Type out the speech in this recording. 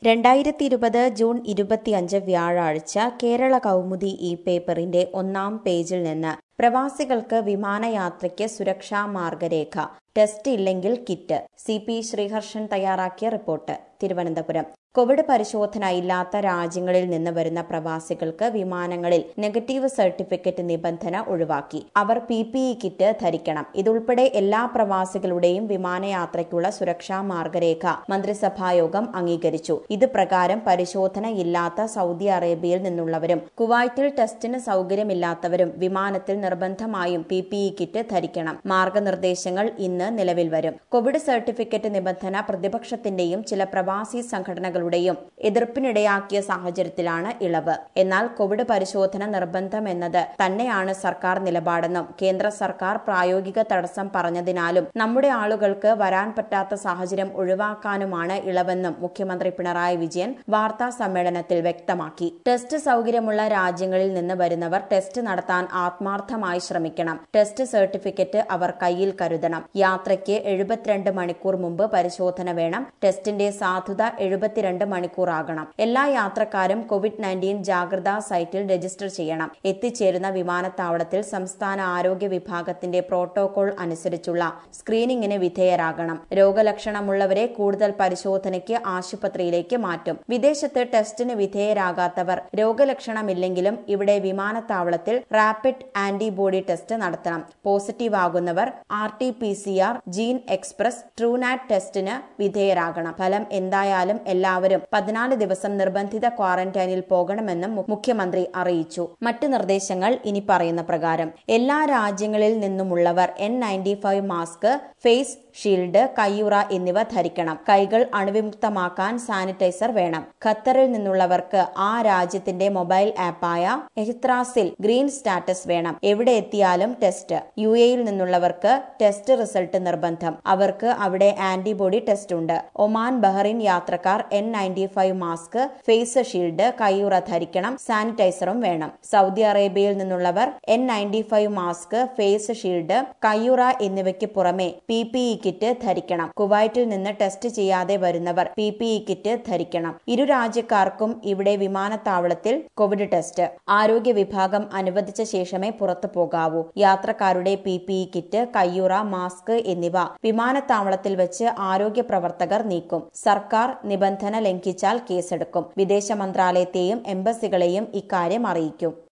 രണ്ടായിരത്തി ഇരുപത് ജൂൺ ഇരുപത്തിയഞ്ച് വ്യാഴാഴ്ച കേരള കൗമുദി ഈ പേപ്പറിന്റെ ഒന്നാം പേജിൽ നിന്ന് പ്രവാസികൾക്ക് വിമാനയാത്രയ്ക്ക് സുരക്ഷാ മാർഗരേഖ ടെസ്റ്റ് ഇല്ലെങ്കിൽ കിറ്റ് സി പി ശ്രീഹർഷൻ തയ്യാറാക്കിയ റിപ്പോർട്ട് തിരുവനന്തപുരം കോവിഡ് പരിശോധന ഇല്ലാത്ത രാജ്യങ്ങളിൽ നിന്ന് വരുന്ന പ്രവാസികൾക്ക് വിമാനങ്ങളിൽ നെഗറ്റീവ് സർട്ടിഫിക്കറ്റ് നിബന്ധന ഒഴിവാക്കി അവർ പി പി ഇ കിറ്റ് ധരിക്കണം ഇതുൾപ്പെടെ എല്ലാ പ്രവാസികളുടെയും വിമാനയാത്രയ്ക്കുള്ള സുരക്ഷാ മാർഗരേഖ മന്ത്രിസഭായോഗം അംഗീകരിച്ചു ഇത് പ്രകാരം പരിശോധന ഇല്ലാത്ത സൗദി അറേബ്യയിൽ നിന്നുള്ളവരും കുവൈറ്റിൽ ടെസ്റ്റിന് സൗകര്യമില്ലാത്തവരും വിമാനത്തിൽ നിർബന്ധമായും പി പി ഇ കിറ്റ് ധരിക്കണം മാർഗനിർദ്ദേശങ്ങൾ ഇന്ന് നിലവിൽ വരും കോവിഡ് സർട്ടിഫിക്കറ്റ് നിബന്ധന പ്രതിപക്ഷത്തിന്റെയും ചില പ്രവാസി സംഘടനകളുടെയും എതിർപ്പിനിടയാക്കിയ സാഹചര്യത്തിലാണ് ഇളവ് എന്നാൽ കോവിഡ് പരിശോധന നിർബന്ധമെന്നത് തന്നെയാണ് സർക്കാർ നിലപാടെന്നും കേന്ദ്ര സർക്കാർ പ്രായോഗിക തടസ്സം പറഞ്ഞതിനാലും നമ്മുടെ ആളുകൾക്ക് വരാൻ പറ്റാത്ത സാഹചര്യം ഒഴിവാക്കാനുമാണ് ഇളവെന്നും മുഖ്യമന്ത്രി പിണറായി വിജയൻ വാർത്താ സമ്മേളനത്തിൽ വ്യക്തമാക്കി ടെസ്റ്റ് സൗകര്യമുള്ള രാജ്യങ്ങളിൽ നിന്ന് വരുന്നവർ ടെസ്റ്റ് നടത്താൻ ആത്മാർത്ഥമായി ശ്രമിക്കണം ടെസ്റ്റ് സർട്ടിഫിക്കറ്റ് അവർ കയ്യിൽ കരുതണം യാത്രയ്ക്ക് എഴുപത്തിരണ്ട് മണിക്കൂർ മുമ്പ് പരിശോധന വേണം ടെസ്റ്റിന്റെ സാധുത എഴുപത്തിരണ്ട് മണിക്കൂർ ആകണം എല്ലാ യാത്രക്കാരും കോവിഡ് നയൻറ്റീൻ ജാഗ്രതാ സൈറ്റിൽ രജിസ്റ്റർ ചെയ്യണം എത്തിച്ചേരുന്ന വിമാനത്താവളത്തിൽ സംസ്ഥാന ആരോഗ്യ വിഭാഗത്തിന്റെ പ്രോട്ടോകോൾ അനുസരിച്ചുള്ള സ്ക്രീനിംഗിന് വിധേയരാകണം രോഗലക്ഷണമുള്ളവരെ കൂടുതൽ പരിശോധനയ്ക്ക് ആശുപത്രിയിലേക്ക് മാറ്റും വിദേശത്ത് ടെസ്റ്റിന് വിധേയരാകാത്തവർ രോഗലക്ഷണമില്ലെങ്കിലും ഇവിടെ വിമാനത്താവളത്തിൽ റാപ്പിഡ് ആന്റിബോഡി ടെസ്റ്റ് നടത്തണം പോസിറ്റീവ് ആകുന്നവർ R T P C R gene express Truenat ടെസ്റ്റിന് വിധേയരാകണം ഫലം എന്തായാലും എല്ലാവരും പതിനാല് ദിവസം നിർബന്ധിത ക്വാറന്റൈനിൽ പോകണമെന്നും മുഖ്യമന്ത്രി അറിയിച്ചു മറ്റ് നിർദ്ദേശങ്ങൾ ഇനി പറയുന്ന പ്രകാരം എല്ലാ രാജ്യങ്ങളിൽ നിന്നുമുള്ളവർ N ninety five mask face shield കയ്യുറ എന്നിവ ധരിക്കണം കൈകൾ അണുവിമുക്തമാക്കാൻ സാനിറ്റൈസർ വേണം ഖത്തറിൽ നിന്നുള്ളവർക്ക് ആ രാജ്യത്തിന്റെ മൊബൈൽ ആപ്പായ എഹിത്രാസിൽ ഗ്രീൻ സ്റ്റാറ്റസ് വേണം എവിടെ എത്തിയാലും ടെസ്റ്റ് യു എയിൽ നിന്നുള്ളവർക്ക് ടെസ്റ്റ് റിസൾട്ട് നിർബന്ധം അവർക്ക് അവിടെ ആന്റിബോഡി ടെസ്റ്റ് ഉണ്ട് ഒമാൻ ബഹ്റിൻ യാത്രക്കാർ N ninety five mask face shield കയ്യുറ ധരിക്കണം സാനിറ്റൈസറും വേണം സൗദി അറേബ്യയിൽ നിന്നുള്ളവർ N ninety five mask face shield കയ്യുറ എന്നിവയ്ക്ക് പുറമെ പി പി ഇ കിറ്റ് ധരിക്കണം കുവൈറ്റിൽ നിന്ന് ടെസ്റ്റ് ചെയ്യാതെ വരുന്നവർ പി പി ഇ കിറ്റ് ധരിക്കണം ഇരു രാജ്യക്കാർക്കും ഇവിടെ വിമാനത്താവളത്തിൽ കോവിഡ് ടെസ്റ്റ് ആരോഗ്യ വിഭാഗം അനുവദിച്ച ശേഷമേ പുറത്തു പോകാവൂ യാത്രക്കാരുടെ പി പി ഇ കിറ്റ് കയ്യുറ മാസ്ക് എന്നിവ വിമാനത്താവളത്തിൽ വെച്ച് ആരോഗ്യ പ്രവർത്തകർ നീക്കും സർക്കാർ നിബന്ധന ലംഘിച്ചാൽ കേസെടുക്കും വിദേശ മന്ത്രാലയത്തെയും എംബസികളെയും ഇക്കാര്യം അറിയിക്കും